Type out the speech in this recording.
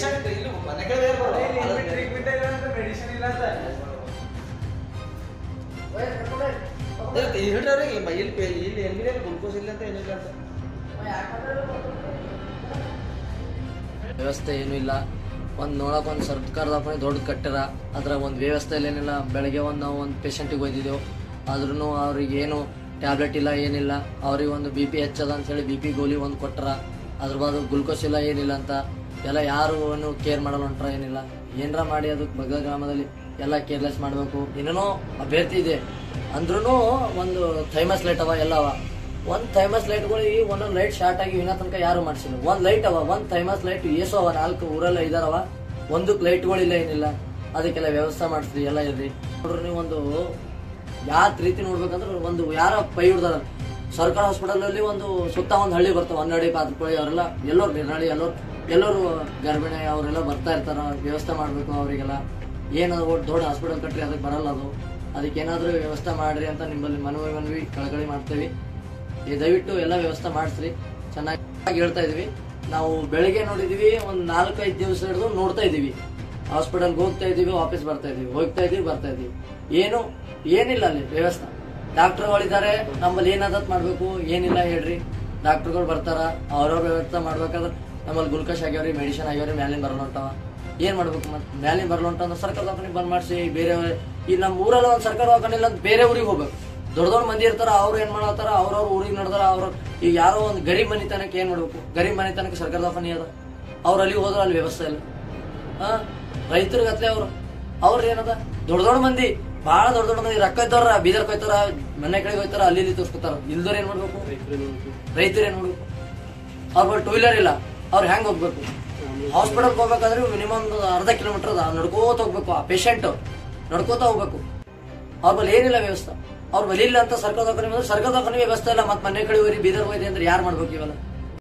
Patient ಇಲ್ಲಿ ಮನೆ ಕಡೆ ಬೇರೆ ಬರೋದು. ಟ್ರೀಟ್ಮೆಂಟ್ ಇಲ್ಲ ಅಂತ ಮೆಡಿಸಿನ್ ಇಲ್ಲ ಅಂತ ಅದೇ ಹೇಳ್ರಿ ಅವ್ರಿಗೆ ಮ- ಇಲ್ಲಿ ಪೇ- ಇಲ್ಲಿ ಎಲ್ಲಿ ಗ್ಲುಕೋಸ್ ಇಲ್ಲ ಅಂತ ಏನಿಲ್ಲ ಅಂತ ವ್ಯವಸ್ಥೆ ಏನೂ ಇಲ್ಲ ಒಂದು ನೋಡಕ್ಕೆ ಒಂದು ಸರ್ಕಾರದಪ್ಪ ದೊಡ್ಡ ಕಟ್ಟರ ಅದ್ರ ಒಂದು ವ್ಯವಸ್ಥೆ ಏನಿಲ್ಲ ಬೆಳಗ್ಗೆ ಒಂದು ನಾವು ಒಂದು ಪೇಷಂಟಿಗೆ ಒಯ್ದಿದ್ದೆವು ಆದ್ರೂ ಅವ್ರಿಗೆ ಏನು ಟ್ಯಾಬ್ಲೆಟ್ ಇಲ್ಲ ಏನಿಲ್ಲ ಅವ್ರಿಗೆ ಒಂದು ಬಿ ಪಿ ಹೆಚ್ಚದ ಅಂತೇಳಿ ಬಿ ಪಿ ಗೋಲಿ ಒಂದು ಕೊಟ್ಟರ ಅದ್ರ ಬಾದು ಗ್ಲುಕೋಸ್ ಇಲ್ಲ ಏನಿಲ್ಲ ಅಂತ ಎಲ್ಲ ಯಾರು ಏನು ಕೇರ್ ಮಾಡಲ್ಲ ಹೊಂಟ್ರ ಏನಿಲ್ಲ ಏನರ ಮಾಡಿ ಅದಕ್ಕೆ ಬಗ್ಗ ಗ್ರಾಮದಲ್ಲಿ ಎಲ್ಲ ಕೇರ್ಲೆಸ್ ಮಾಡಬೇಕು ಏನೇನೋ ಅಭ್ಯರ್ಥಿ ಇದೆ ಅಂದ್ರೂ ಒಂದು ಥೈಮಸ್ ಲೈಟ್ ಅವ ಎಲ್ಲ ಅವ ಒಂದ್ ಥೈಮಸ್ ಲೈಟ್ಗಳಿಗೆ ಒಂದೊಂದು ಲೈಟ್ ಶಾರ್ಟ್ ಆಗಿ ಇನ್ನ ತನಕ ಯಾರು ಮಾಡಿಸಿಲ್ಲ ಒಂದ್ ಲೈಟ್ ಅವ ಒಂದ್ ಥೈಮಸ್ ಲೈಟ್ ಏಸು ಅವ ನಾಲ್ಕು ಊರೆಲ್ಲ ಇದಾರವ ಒಂದಕ್ಕೆ ಲೈಟ್ಗಳಿಲ್ಲ ಏನಿಲ್ಲ ಅದಕ್ಕೆಲ್ಲ ವ್ಯವಸ್ಥೆ ಮಾಡಿಸ್ರಿ ಎಲ್ಲ ಇರ್ರಿ ನೋಡ್ರಿ ನೀವು ಒಂದು ಯಾವ ರೀತಿ ನೋಡ್ಬೇಕಂದ್ರೆ ಒಂದು ಯಾರ ಪೈ ಹಿಡ್ದಾರ ಸರ್ಕಾರ ಹಾಸ್ಪಿಟಲ್ ಅಲ್ಲಿ ಒಂದು ಸುತ್ತ ಒಂದು ಹಳ್ಳಿ ಬರ್ತಾವ ಹನ್ನೆರಡು ಪಾತ್ರಪಳ್ಳಿ ಅವರೆಲ್ಲ ಎಲ್ಲರೂ ನಿರ್ನಾಳಿ ಎಲ್ಲರೂ ಎಲ್ಲರೂ ಗರ್ಭಿಣಿ ಅವರೆಲ್ಲ ಬರ್ತಾ ಇರ್ತಾರ ವ್ಯವಸ್ಥೆ ಮಾಡ್ಬೇಕು ಅವರಿಗೆಲ್ಲ ಏನದು ಒಟ್ಟು ದೊಡ್ಡ ಹಾಸ್ಪಿಟಲ್ ಕಟ್ರಿ ಅದಕ್ಕೆ ಬರಲ್ಲ ಅದು ಅದಕ್ಕೆ ಏನಾದರೂ ವ್ಯವಸ್ಥೆ ಮಾಡ್ರಿ ಅಂತ ನಿಮ್ಮಲ್ಲಿ ಮನವಿ ಮನವಿ ಕಳಕಳಿ ಮಾಡ್ತೇವೆ ಈ ದಯವಿಟ್ಟು ಎಲ್ಲ ವ್ಯವಸ್ಥೆ ಮಾಡಿಸ್ರಿ ಚೆನ್ನಾಗಿ ಹೇಳ್ತಾ ಇದೀವಿ ನಾವು ಬೆಳಿಗ್ಗೆ ನೋಡಿದೀವಿ ಒಂದು ನಾಲ್ಕೈದು ದಿವಸ ಹಿಡಿದು ನೋಡ್ತಾ ಇದೀವಿ ಹಾಸ್ಪಿಟಲ್ಗೆ ಹೋಗ್ತಾ ಇದೀವಿ ವಾಪಸ್ ಬರ್ತಾ ಇದೀವಿ ಹೋಗ್ತಾ ಇದೀವಿ ಬರ್ತಾ ಇದೀವಿ ಏನು ಏನಿಲ್ಲ ಅಲ್ಲಿ ವ್ಯವಸ್ಥೆ ಡಾಕ್ಟರ್ಗಳಿದ್ದಾರೆ ನಮ್ಮಲ್ಲಿ ಏನಾದತ್ ಮಾಡ್ಬೇಕು ಏನಿಲ್ಲ ಹೇಳ್ರಿ ಡಾಕ್ಟರ್ಗಳು ಬರ್ತಾರ ಅವ್ರವ್ರ ವ್ಯವಸ್ಥೆ ಮಾಡ್ಬೇಕಾದ್ರೆ ನಮ್ಮಲ್ಲಿ ಗ್ಲುಕೋಸ್ ಆಗ್ಯಾವ್ರಿ ಮೆಡಿಸಿನ್ ಆಗ್ಯಾವ್ರಿ ಮ್ಯಾಲಿನ ಬರಲ್ಲ ಹೊಂಟಾವ ಏನ್ ಮಾಡ್ಬೇಕು ಮತ್ತೆ ಮ್ಯಾಲಿನ ಬರಲ್ಲ ಹೊಂಟ ಸರ್ಕಾರ ದವಾಖಾನೆ ಬಂದ್ ಮಾಡಿಸಿ ಬೇರೆ ಈ ನಮ್ಮ ಊರಲ್ಲಿ ಒಂದು ಸರ್ಕಾರ ದವಾಖಾನೆ ಇಲ್ಲ ಅಂತ ಬೇರೆ ಊರಿಗೆ ಹೋಗ್ಬೇಕು ದೊಡ್ಡ ದೊಡ್ಡ ಮಂದಿ ಇರ್ತಾರ ಅವ್ರು ಏನ್ ಮಾಡತ್ತಾರ ಅವ್ರವ್ರ ಊರಿಗೆ ನಡೆದಾರ ಅವ್ರ ಈಗ ಯಾರೋ ಒಂದು ಗರೀಬ್ ಮನಿತನಕ್ಕೆ ಏನ್ ಮಾಡ್ಬೇಕು ಗರೀಬ್ ಮನಿತನಕ್ಕೆ ಸರ್ಕಾರ ದವಾಖಾನೆ ಅದ ಅವ್ರು ಅಲ್ಲಿ ಹೋದ್ರ ಅಲ್ಲಿ ವ್ಯವಸ್ಥೆ ಇಲ್ಲ ಹಾ ರೈತರಿಗೆ ಅತ್ಲೆ ಅವ್ರು ಅವ್ರ ಏನದ ದೊಡ್ಡ ದೊಡ್ಡ ಮಂದಿ ಬಹಳ ದೊಡ್ಡ ದೊಡ್ಡ ಮಂದಿ ರೊಕ್ಕ ಇದ್ದವ್ರ ಬೀದರ್ ಹೋಯ್ತಾರ ಮನೆ ಕಡೆಗೆ ಹೋಯ್ತಾರ ಅಲ್ಲಿ ಇಲ್ಲಿ ತೋರ್ಸ್ಕೊತಾರ ಇಲ್ದವ್ರ ಏನ್ ಮಾಡ್ಬೇಕು ರೈತರು ಏನ್ ಮಾಡ್ಬೇಕು ಅವ್ರ ಬಳಿ ಟೂ ವೀಲರ್ ಇಲ್ಲ ಅವ್ರು ಹೆಂಗ್ ಹೋಗ್ಬೇಕು ಹಾಸ್ಪಿಟಲ್ ಹೋಗ್ಬೇಕಾದ್ರೆ ಮಿನಿಮಮ್ ಅರ್ಧ ಕಿಲೋಮೀಟರ್ ಅದ ನಡ್ಕೋತ ಹೋಗ್ಬೇಕು ಆ ಪೇಷಂಟ್ ನಡ್ಕೋತ ಹೋಗ್ಬೇಕು ಅವ್ರ ಬಳಿ ಏನಿಲ್ಲ ವ್ಯವಸ್ಥೆ ಅವ್ರ ಬಳಿ ಇಲ್ಲ ಅಂತ ಸರ್ಕಾರ ದವಾಖಾನೆ ಬಂದ್ರೆ ಸರ್ಕಾರ ದವಾಖಾನೆ ವ್ಯವಸ್ಥೆ ಇಲ್ಲ ಮತ್ತೆ ಮನೆ ಕಡೆ ಹೋಗಿ ಬೀದರ್ ಹೋಯ್ದೆ ಅಂದ್ರೆ ಯಾರು ಮಾಡ್ಬೇಕು ಇವೆಲ್ಲ